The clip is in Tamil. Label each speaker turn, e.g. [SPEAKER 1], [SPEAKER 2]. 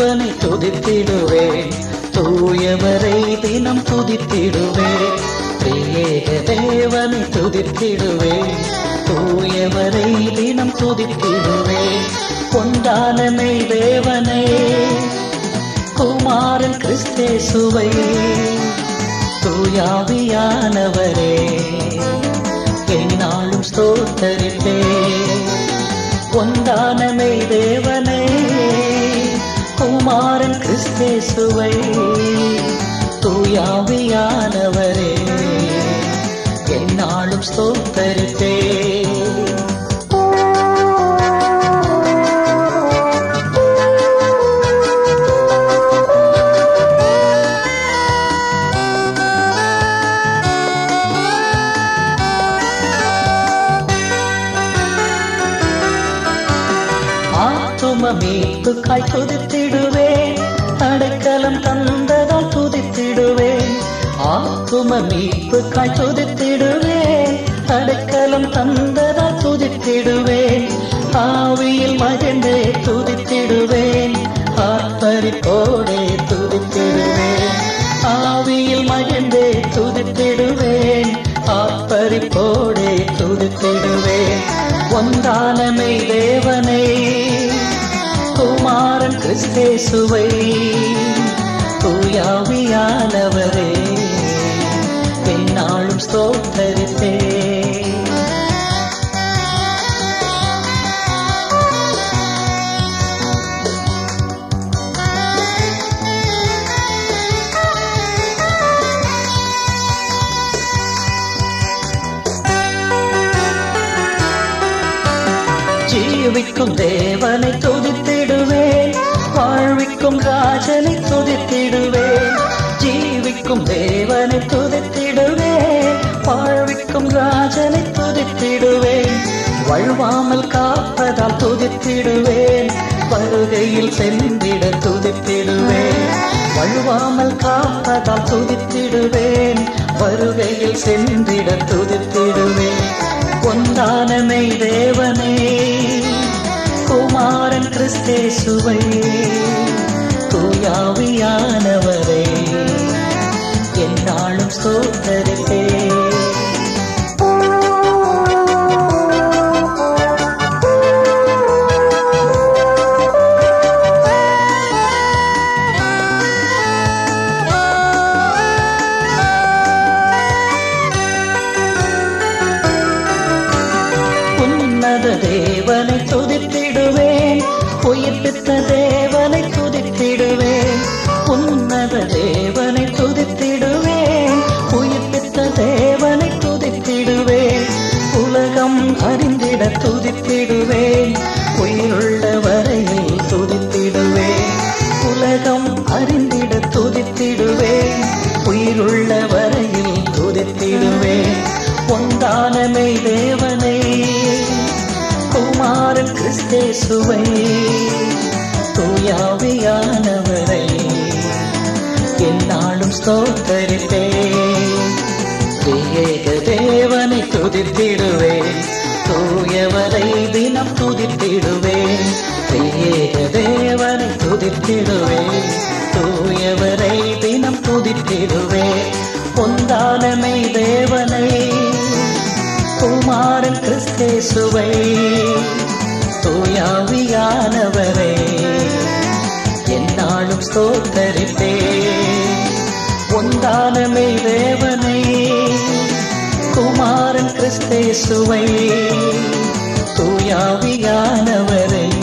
[SPEAKER 1] தேவனை துதித்திடுவேன் தூயவரை தினம் துதித்திடுவேன் திரியேக தேவனை துதித்திடுவேன் தூயவரை தினம் துதித்திடுவேன் கொண்டானமை தேவனை குமாரன் கிறிஸ்தேசுவை தூயாவியானவரே என்னாலும் ஸ்தோத்தரிப்பே ஒன்றானமை தேவனே குமாரன் கிறிஸ்தேசுவை தூயாவியானவரே என்னாலும் ஸ்தோத்தரிப்பே ஆத்தும மீட்புக்காய் துதித்திடுவேன் அடைக்கலம் தந்ததால் துதித்திடுவேன் ஆத்தும மீட்புக்காய் துதித்திடுவேன் அடைக்கலம் தந்ததால் துதித்திடுவேன் ஆவியில் மகிழ்ந்தே துதித்திடுவேன் ஆர்ப்பரிப்போடே துதித்திடுவேன் ஆவியில் மகிழ்ந்தே துதித்திடுவேன் ஆர்ப்பரிப்போடே துதித்திடுவேன் ஒன்றானமை தேவனை குமாரன் கிறிஸ்தேசுவை தூயாவியானவரே என்னாலும் ஸ்தோத்தரித்தே ஜீவிக்கும் தேவனை துதித்திடுவேன் வாழ்விக்கும் ராஜனை துதித்திடுவேன் ஜீவிக்கும் தேவனை துதித்திடுவேன் வாழ்விக்கும் ராஜனை துதித்திடுவேன் வழுவாமல் காப்பதால் துதித்திடுவேன் வருகையில் சென்றிட துதித்திடுவேன் வழுவாமல் காப்பதால் துதித்திடுவேன் வருகையில் சென்றிட துதித்திடுவேன் ஒன்றானமை தேவனே குமாரன் கிறிஸ்தேசுவை தூயாவியானவரே என்னாலும் ஸ்தோத்தரிப்பே உன்னத தேவனை துதித்திடுவேன் உயிர்ப்பித்த தேவனை துதித்திடுவேன் உன்னத தேவனை துதித்திடுவேன் உயிர்ப்பித்த தேவனை துதித்திடுவேன் உலகம் அறிந்திட துதித்திடுவேன் உயிருள்ள வரையில் துதித்திடுவேன் உலகம் அறிந்திட துதித்திடுவேன் உயிருள்ள வரையில் துதித்திடுவேன் ஒன்றானமை தேவனை குமாரன் கிறிஸ்தேசுவை தூயாவியானவரை என்னாலும் ஸ்தோத்தரிப்பே திரியேக தேவனை துதித்திடுவேன் தூயவரை தினம் துதித்திடுவேன் திரியேக தேவனை துதித்திடுவேன் தூயவரை தினம் துதித்திடுவேன் பொந்தானமை தேவனை குமாரன் கிறிஸ்தேசுவை தூயாவியானவரை என்னாலும் ஸ்தோத்தரிப்பே ஒன்றானமை தேவனை குமாரன் கிறிஸ்தேசுவை தூயாவியானவரை